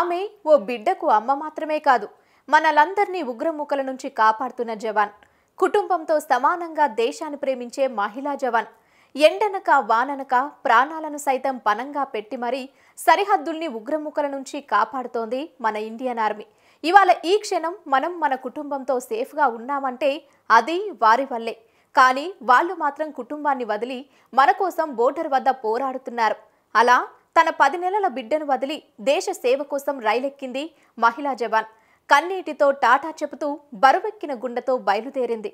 ఆమె ఓ బిడ్డకు అమ్మ మాత్రమే కాదు మనలందరినీ ఉగ్రముఖల నుంచి కాపాడుతున్న జవాన్ కుటుంబంతో సమానంగా దేశాన్ని ప్రేమించే మహిళా జవాన్ ఎండనక వాననక ప్రాణాలను సైతం పనంగా పెట్టి మరీ సరిహద్దుల్ని ఉగ్రముఖల నుంచి కాపాడుతోంది మన ఇండియన్ ఆర్మీ ఇవాళ ఈ క్షణం మనం మన కుటుంబంతో సేఫ్గా ఉన్నామంటే అది వారి వల్లే కానీ వాళ్ళు మాత్రం కుటుంబాన్ని వదిలి మన కోసం బోర్డర్ వద్ద పోరాడుతున్నారు అలా తన పది నెలల బిడ్డను వదిలి దేశ సేవ కోసం రైలెక్కింది మహిళా జవాన్ కన్నీటితో టాటా చెబుతూ బరువెక్కిన గుండెతో బయలుదేరింది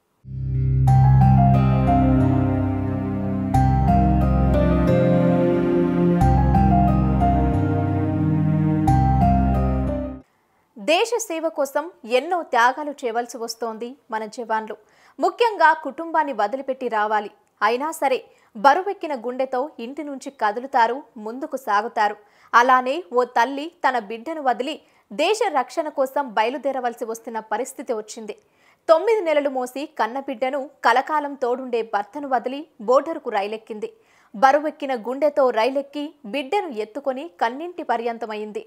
దేశ సేవ కోసం ఎన్నో త్యాగాలు చేయవలసి వస్తోంది మన జవాన్లు ముఖ్యంగా కుటుంబాన్ని వదిలిపెట్టి రావాలి అయినా సరే బరువెక్కిన గుండెతో ఇంటి నుంచి కదులుతారు ముందుకు సాగుతారు అలానే ఓ తల్లి తన బిడ్డను వదిలి దేశ రక్షణ కోసం బయలుదేరవలసి వస్తున్న పరిస్థితి వచ్చింది తొమ్మిది నెలలు మోసి కన్న బిడ్డను కలకాలం తోడుండే భర్తను వదిలి బోర్డర్కు రైలెక్కింది బరువెక్కిన గుండెతో రైలెక్కి బిడ్డను ఎత్తుకొని కన్నింటి పర్యంతమైంది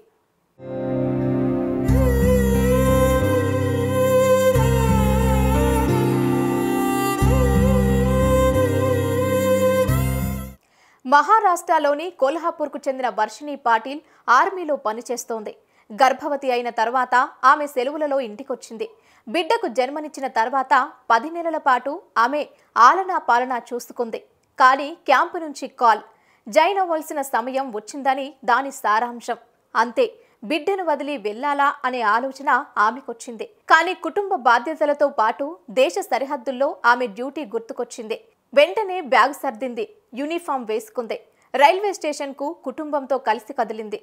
మహారాష్ట్రలోని కోల్హాపూర్కు చెందిన వర్షిణి పాటిల్ ఆర్మీలో పనిచేస్తోంది గర్భవతి అయిన తర్వాత ఆమె సెలవులలో ఇంటికొచ్చింది బిడ్డకు జన్మనిచ్చిన తర్వాత పది నెలల పాటు ఆమె ఆలనా పాలనా చూసుకుంది కానీ క్యాంపు నుంచి కాల్ జైన్ అవ్వాల్సిన సమయం వచ్చిందని దాని సారాంశం అంతే బిడ్డను వదిలి వెళ్లాలా అనే ఆలోచన ఆమెకొచ్చింది కానీ కుటుంబ బాధ్యతలతో పాటు దేశ సరిహద్దుల్లో ఆమె డ్యూటీ గుర్తుకొచ్చింది వెంటనే బ్యాగ్ సర్దింది యూనిఫామ్ వేసుకుంది రైల్వే స్టేషన్కు కుటుంబంతో కలిసి కదిలింది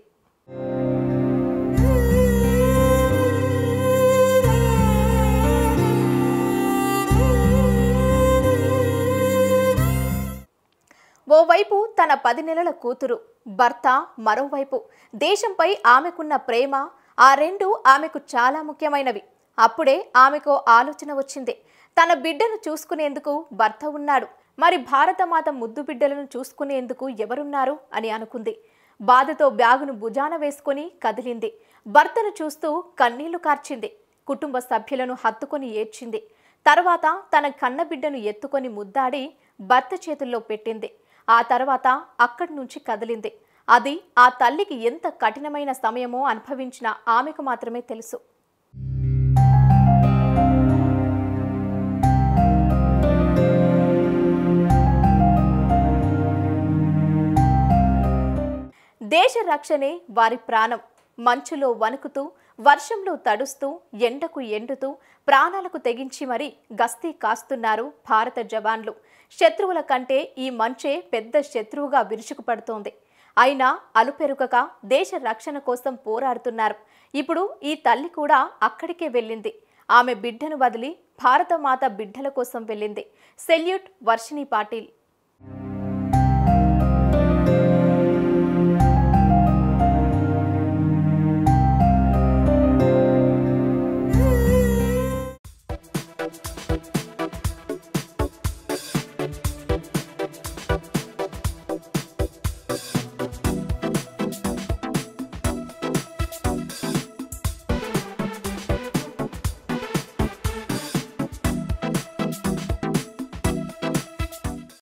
ఓవైపు తన పది నెలల కూతురు భర్త మరోవైపు దేశంపై ఆమెకున్న ప్రేమ ఆ రెండు ఆమెకు చాలా ముఖ్యమైనవి అప్పుడే ఆమెకు ఆలోచన వచ్చింది తన బిడ్డను చూసుకునేందుకు భర్త ఉన్నాడు మరి భారతమాత ముద్దు బిడ్డలను చూసుకునేందుకు ఎవరున్నారు అని అనుకుంది బాధతో బ్యాగును భుజాన వేసుకుని కదిలింది భర్తను చూస్తూ కన్నీళ్లు కార్చింది కుటుంబ సభ్యులను హత్తుకొని ఏడ్చింది తర్వాత తన కన్న బిడ్డను ఎత్తుకొని ముద్దాడి భర్త చేతుల్లో పెట్టింది ఆ తర్వాత అక్కడి నుంచి కదిలింది అది ఆ తల్లికి ఎంత కఠినమైన సమయమో అనుభవించిన ఆమెకు మాత్రమే తెలుసు దేశ రక్షణే వారి ప్రాణం మంచులో వణుకుతూ వర్షంలో తడుస్తూ ఎండకు ఎండుతూ ప్రాణాలకు తెగించి మరీ గస్తీ కాస్తున్నారు భారత జవాన్లు శత్రువుల కంటే ఈ మంచే పెద్ద శత్రువుగా విరుచుకుపడుతోంది అయినా అలుపెరుగక దేశ రక్షణ కోసం పోరాడుతున్నారు ఇప్పుడు ఈ తల్లి కూడా అక్కడికే వెళ్ళింది ఆమె బిడ్డను వదిలి భారతమాత బిడ్డల కోసం వెళ్ళింది సెల్యూట్ వర్షిణి పాటిల్